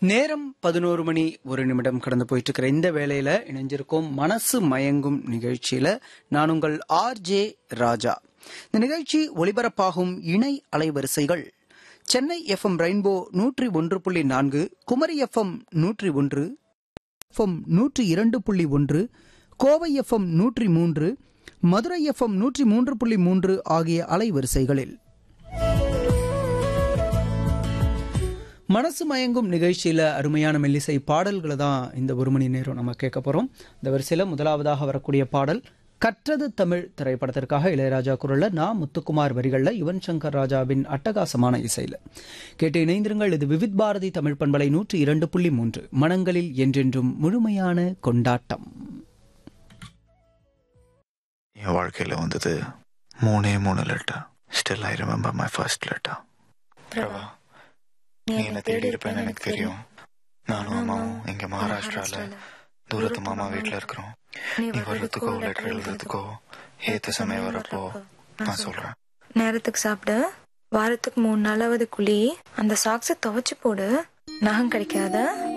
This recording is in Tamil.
நேரம் பதினோரு மணி ஒரு நிமிடம் கடந்து போயிட்டு இருக்கிற இந்த வேளையில இணைஞ்சிருக்கோம் மனசு மயங்கும் நிகழ்ச்சியில நான் உங்கள் ஆர் ஜே ராஜா இந்த நிகழ்ச்சி ஒலிபரப்பாகும் இணை அலைவரிசைகள் சென்னை எஃப்எம் ரெயின்போ நூற்றி ஒன்று புள்ளி நான்கு குமரி எஃப்எம் நூற்றி ஒன்று எஃப்எம் நூற்றி இரண்டு புள்ளி ஒன்று கோவை எஃப்எம் நூற்றி மூன்று மதுரை எஃப்எம் நூற்றி மூன்று புள்ளி மூன்று ஆகிய அலைவரிசைகளில் மனசு மயங்கும் நிகழ்ச்சியில அருமையான மெல்லிசை பாடல்களை தான் இந்த ஒரு மணி நேரம் நம்ம கேட்க போறோம் இந்த வரிசையில முதலாவதாக வரக்கூடிய பாடல் கற்றது தமிழ் திரைப்படத்திற்காக இளையராஜா குரல்ல நான் முத்துக்குமார் வரிகள்ல யுவன் சங்கர் ராஜாவின் அட்டகாசமான இசையில கேட்டு இணைந்திருங்கள் இது விவித் பாரதி தமிழ் பண்பலை நூற்றி இரண்டு புள்ளி மூன்று மனங்களில் என்றென்றும் முழுமையான கொண்டாட்டம் என் வாழ்க்கையில் வந்தது மூணே மூணு letter still I remember my first letter Prabha நீ என்ன தேடி இருப்பேன்னு எனக்கு தெரியும் நானும் அம்மாவும் இங்க மகாராஷ்டிரால தூரத்து மாமா வீட்ல இருக்கிறோம் நீ வர்றதுக்கோ லெட்டர் எழுதுறதுக்கோ ஏத்த சமயம் வரப்போ நான் சொல்றேன் நேரத்துக்கு சாப்பிடு வாரத்துக்கு மூணு நாளாவது குழி அந்த சாக்ஸை துவைச்சு போடு நகம் கிடைக்காத